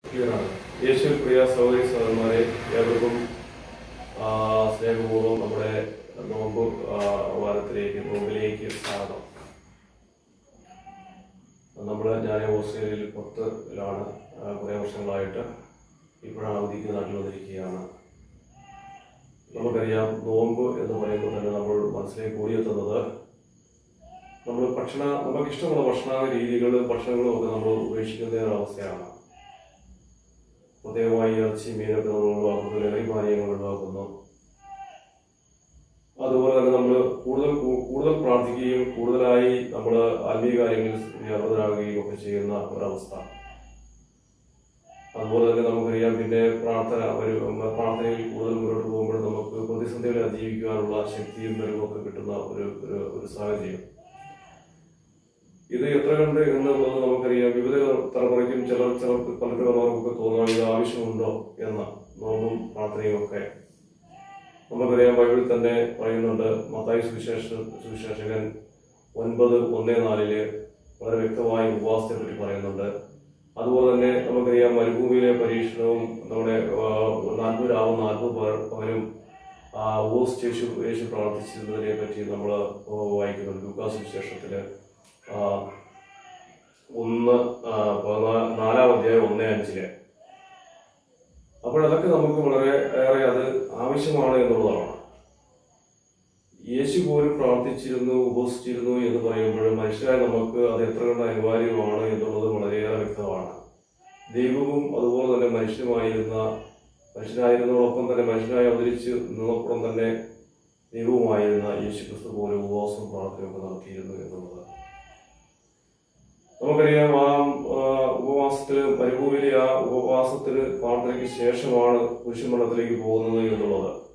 ക്ലിയറാണ് യേശു പ്രിയ സഹോദരി സഹോദരന്മാരെ ഏവർക്കും ആ, സ്നേഹപൂർവ്വം നമ്മുടെ നോമ്പ് ആ, വാരത്തിലേക്ക് നോമ്പിലേക്ക് സ്വാഗതം നമ്മൾ ഞാൻ ഓസ്ട്രേലിയയിൽ പുറത്തിലാണ് കുറേ വർഷങ്ങളായിട്ട് ഇപ്പോഴാണ് അവധിക്ക് നാട്ടിൽ വന്നിരിക്കുകയാണ് നമുക്കറിയാം നോമ്പ് എന്ന് പറയുമ്പോൾ തന്നെ നമ്മൾ മനസ്സിലേക്ക് കൂടിയെത്തുന്നത് നമ്മൾ ഭക്ഷണ നമുക്ക് ഇഷ്ടമുള്ള ഭക്ഷണ രീതികളും ഭക്ഷണങ്ങളും ഒക്കെ നമ്മൾ ഉപേക്ഷിക്കുന്ന ഒരു അവസ്ഥയാണ് പ്രത്യേകമായി ഇറച്ചി മീനൊക്കെ നമ്മൾ ഒഴിവാക്കുന്നു ലഹരി പാനീയങ്ങൾ ഒഴിവാക്കുന്നു അതുപോലെ തന്നെ നമ്മൾ കൂടുതൽ കൂ- കൂടുതൽ പ്രാർത്ഥിക്കുകയും കൂടുതലായി നമ്മൾ ആത്മീയ കാര്യങ്ങളിൽ വ്യാപൃതരാകുകയും ഒക്കെ ചെയ്യുന്ന ഒരവസ്ഥ അതുപോലെ തന്നെ നമുക്കറിയാം പിന്നെ പ്രാർത്ഥന ഒരു പ്രാർത്ഥനയിൽ കൂടുതൽ മുന്നോട്ട് പോകുമ്പോൾ നമുക്ക് പ്രതിസന്ധികളെ അതിജീവിക്കുവാനുള്ള ശക്തിയും കഴിവൊക്കെ കിട്ടുന്ന ഒരു ഒരു ഒരു സാഹചര്യം ഇത് എത്ര കണ്ട് എന്നുള്ളത് നമുക്കറിയാം വിവിധ തലമുറയ്ക്കും ചിലർ ചിലർക്ക് പല തലമുറകൾക്ക് തോന്നാം ഇത് ആവശ്യമുണ്ടോ എന്ന നോമ്പും പ്രാർത്ഥനയും ഒക്കെ നമുക്കറിയാം ബൈബിളിൽ തന്നെ പറയുന്നുണ്ട് മത്തായി സുവിശേഷ സുവിശേഷകൻ ഒൻപത് ഒന്ന് നാലില് വളരെ വ്യക്തമായി ഉപവാസത്തെ പറ്റി പറയുന്നുണ്ട് അതുപോലെ തന്നെ നമുക്കറിയാം മരുഭൂമിയിലെ പരീക്ഷണവും നമ്മുടെ നാൽപ്പത് രാവും നാൽപ്പത് പകലും ഉപവസിച്ച് യേശു യേശു പ്രാർത്ഥിച്ചിരുന്നതിനെ പറ്റി നമ്മൾ വായിക്കുന്നുണ്ട് ലൂക്കാസ് വിശേഷത്തില് ആ, ഒന്ന് ആ, പതിനാ- നാലാം അധ്യായം ഒന്ന് അഞ്ചില് അപ്പോൾ അതൊക്കെ നമുക്ക് വളരെ ഏറെ അത് ആവശ്യമാണ് എന്നുള്ളതാണ് യേശു പോലും പ്രാർത്ഥിച്ചിരുന്നു ഉപസിച്ചിരുന്നു എന്ന് പറയുമ്പോൾ മനുഷ്യരായ നമുക്ക് അത് എത്ര കണ്ട് അനിവാര്യമാണ് എന്നുള്ളത് വളരെയേറെ വ്യക്തമാണ് ദൈവവും അതുപോലെ തന്നെ മനുഷ്യനുമായിരുന്ന മനുഷ്യനായിരുന്നതോടൊപ്പം തന്നെ മനുഷ്യനായി അവതരിച്ച് നിന്നപ്പുറം തന്നെ ദൈവവുമായിരുന്ന യേശു ക്രിസ്തു പോലും ഉപവാസവും പ്രാർത്ഥനയൊക്കെ നടത്തിയിരുന്നു എന്നുള്ളത് നമുക്കറിയാം ആ ആ, ഉപവാസത്തില് മരുഭൂമിയിലെ ആ ഉപവാസത്തിന് പ്രാർത്ഥനയ്ക്ക് ശേഷമാണ് കുരിശുമരണത്തിലേക്ക് പോകുന്നത് എന്നുള്ളത്